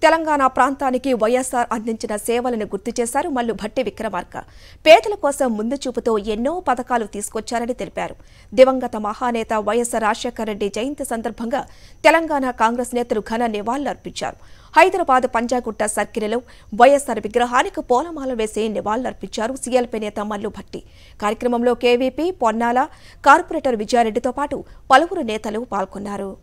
తెలంగాణ ప్రాంతానికి వైఎస్ఆర్ అందించిన సేవలను గుర్తు చేశారు మల్లు భట్టి విక్రమార్క పేదల కోసం ముందు చూపుతో ఎన్నో పథకాలు తీసుకొచ్చారని తెలిపారు దివంగత మహానేత వైఎస్ఆర్ రాజశేఖర రెడ్డి జయంతి సందర్భంగా తెలంగాణ కాంగ్రెస్ నేతలు ఘన నివాళులర్పించారు హైదరాబాద్ పంజాగుట్ట సర్కిల్లో వైఎస్ఆర్ విగ్రహానికి పూలమాల వేసి నివాళులర్పించారు సీఎల్పీ నేత మల్లు భట్టి కార్యక్రమంలో కేవీపీ పొన్నాల కార్పొరేటర్ విజయారెడ్డితో పాటు పలువురు నేతలు పాల్గొన్నారు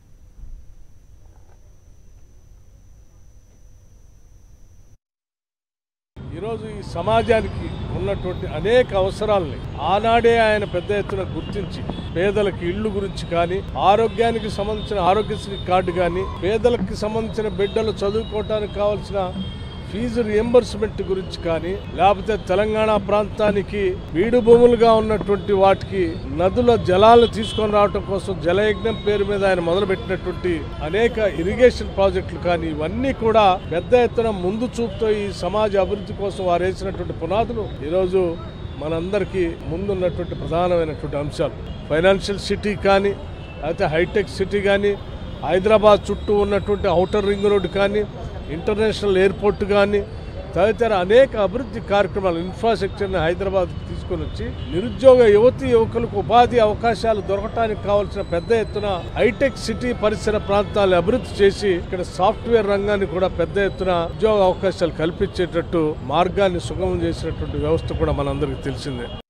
ఈరోజు ఈ సమాజానికి ఉన్నటువంటి అనేక అవసరాలని ఆనాడే ఆయన పెద్ద ఎత్తున గుర్తించి పేదలకు ఇళ్ళు గురించి కానీ ఆరోగ్యానికి సంబంధించిన ఆరోగ్యశ్రీ కార్డు కానీ పేదలకు సంబంధించిన బిడ్డలు చదువుకోవటానికి కావాల్సిన ఫీజు రియంబర్స్మెంట్ గురించి కానీ లేకపోతే తెలంగాణ ప్రాంతానికి బీడు భూములుగా ఉన్నటువంటి వాటికి నదుల జలాలను తీసుకొని రావటం కోసం జలయజ్ఞం పేరు మీద ఆయన మొదలుపెట్టినటువంటి అనేక ఇరిగేషన్ ప్రాజెక్టులు కానీ ఇవన్నీ కూడా పెద్ద ఎత్తున ముందు చూపుతో ఈ సమాజ అభివృద్ధి కోసం వారు వేసినటువంటి పునాదులు ఈరోజు మనందరికీ ముందున్నటువంటి ప్రధానమైనటువంటి అంశాలు ఫైనాన్షియల్ సిటీ కానీ అయితే హైటెక్ సిటీ కానీ హైదరాబాద్ చుట్టూ ఉన్నటువంటి ఔటర్ రింగ్ రోడ్డు కానీ ఇంటర్నేషనల్ ఎయిర్పోర్ట్ కానీ తదితర అనేక అభివృద్ధి కార్యక్రమాలు ఇన్ఫ్రాస్ట్రక్చర్ని హైదరాబాద్ తీసుకొని వచ్చి నిరుద్యోగ యువతి యువకులకు ఉపాధి అవకాశాలు దొరకటానికి కావాల్సిన పెద్ద ఎత్తున హైటెక్ సిటీ పరిసర ప్రాంతాలను అభివృద్ధి చేసి ఇక్కడ సాఫ్ట్వేర్ రంగాన్ని కూడా పెద్ద ఎత్తున ఉద్యోగ అవకాశాలు కల్పించేటట్టు మార్గాన్ని సుగమం చేసినటువంటి వ్యవస్థ కూడా మనందరికీ తెలిసిందే